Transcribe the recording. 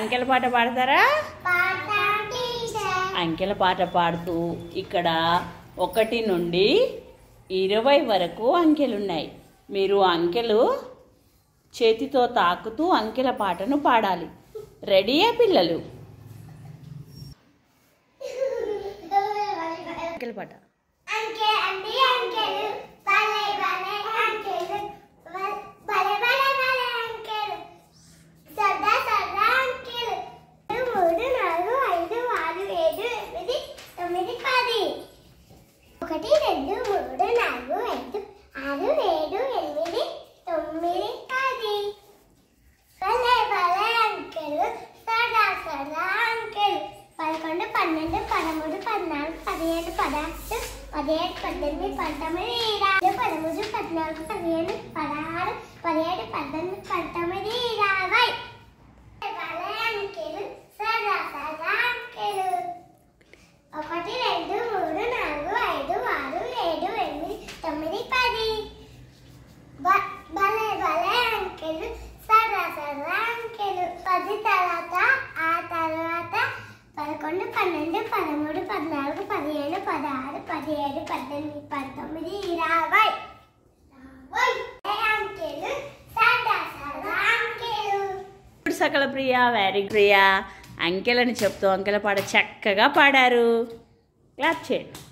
అంకెల పాట పాడతారా అంకెల పాట పాడుతూ ఇక్కడ ఒకటి నుండి ఇరవై వరకు అంకెలున్నాయి మీరు అంకెలు చేతితో తాకుతూ అంకెల పాటను పాడాలి రెడీయా పిల్లలు అంకెల పాట అంకె అండి అంకెలు భలే భలే అంకెలు భలే భలే భలే అంకెలు సదా సదా అంకెలు మూడు నాలుగు ఐదు ఆరు ఏడు ఎనిమిది తొమ్మిది పది ఒకటి రెండు మూడు నాలుగు ఐదు ఆరు ఏడు ఎనిమిది తొమ్మిది పది భలే భలే అంకెలు సదా సదా అంకెలు పదకొండు పన్నెండు పదమూడు పద్నాలుగు పదిహేడు పదహారు పదిహేడు పద్దెనిమిది పంతొమ్మిది ఇరవై పదమూడు పద్నాలుగు పదిహేను పదహారు పదిహేడు పద్దెనిమిది పంతొమ్మిది ఇరవై భలే అంకెలు సదా సదా అంకెలు ఒకటి రెండు మూడు నాలుగు ఐదు ఆరు ఏడు ఎనిమిది తొమ్మిది పది బ- భలే భలే అంకెలు సదా సదా అంకెలు పది తర్వాత ఆ తర్వాత పదకొండు పన్నెండు పదమూడు పద్నాలుగు పదిహేను పదహారు పదిహేడు పద్దెనిమిది పంతొమ్మిది ఇరవై ఇరవై అంకెలు సదా సదా అంకెలు ఇప్పుడు సకల ప్రియ వెరీ ప్రియ అంకెలని చెప్తూ అంకెల పాట చక్కగా పాడారు క్లాప్ చేయండి